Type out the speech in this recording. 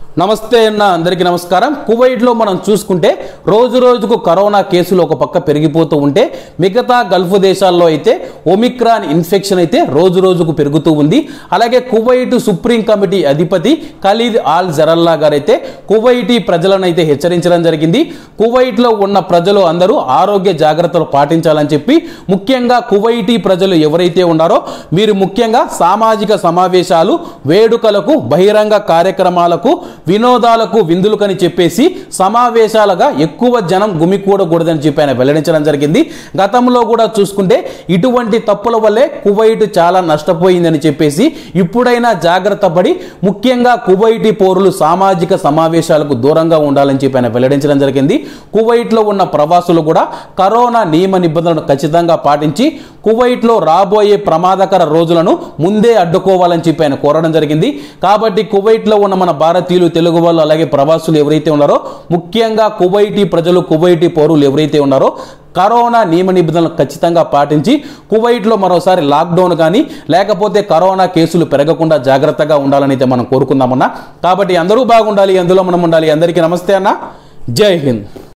నమస్తే అన్న అందరికీ నమస్కారం కువైట్లో మనం చూసుకుంటే రోజు రోజుకు కరోనా కేసులు ఒక పక్క పెరిగిపోతూ ఉంటే మిగతా గల్ఫ్ దేశాల్లో అయితే ఒమిక్రాన్ ఇన్ఫెక్షన్ అయితే రోజు రోజుకు పెరుగుతూ ఉంది అలాగే కువైట్ సుప్రీం కమిటీ అధిపతి ఖలీద్ ఆల్ జరల్లా గారు అయితే కువైటీ ప్రజలను అయితే హెచ్చరించడం జరిగింది కువైట్లో ఉన్న ప్రజలు అందరూ ఆరోగ్య జాగ్రత్తలు పాటించాలని చెప్పి ముఖ్యంగా కువైటీ ప్రజలు ఎవరైతే ఉన్నారో మీరు ముఖ్యంగా సామాజిక సమావేశాలు వేడుకలకు బహిరంగ కార్యక్రమాలకు వినోదాలకు విందులకని చెప్పేసి సమావేశాలుగా ఎక్కువ జనం గుమికూడకూడదని చెప్పి ఆయన వెల్లడించడం జరిగింది గతంలో కూడా చూసుకుంటే ఇటువంటి తప్పుల వల్లే కువైట్ చాలా నష్టపోయిందని చెప్పేసి ఇప్పుడైనా జాగ్రత్త పడి ముఖ్యంగా కువైటీ పౌరులు సామాజిక సమావేశాలకు దూరంగా ఉండాలని చెప్పి ఆయన వెల్లడించడం జరిగింది కువైట్లో ఉన్న ప్రవాసులు కూడా కరోనా నియమ నిబంధనలను ఖచ్చితంగా పాటించి కువైట్లో రాబోయే ప్రమాదకర రోజులను ముందే అడ్డుకోవాలని చెప్పి ఆయన కోరడం జరిగింది కాబట్టి కువైట్లో ఉన్న మన భారతీయులు తెలుగు వాళ్ళు అలాగే ప్రవాసులు ఎవరైతే ఉన్నారో ముఖ్యంగా కువైటీ ప్రజలు కువైటీ పౌరులు ఎవరైతే ఉన్నారో కరోనా నియమ నిబంధనలు ఖచ్చితంగా పాటించి కువైట్లో మరోసారి లాక్డౌన్ కానీ లేకపోతే కరోనా కేసులు పెరగకుండా జాగ్రత్తగా ఉండాలని అయితే మనం కోరుకుందామన్నా కాబట్టి అందరూ బాగుండాలి అందులో మనం ఉండాలి అందరికీ నమస్తే అన్న జై హింద్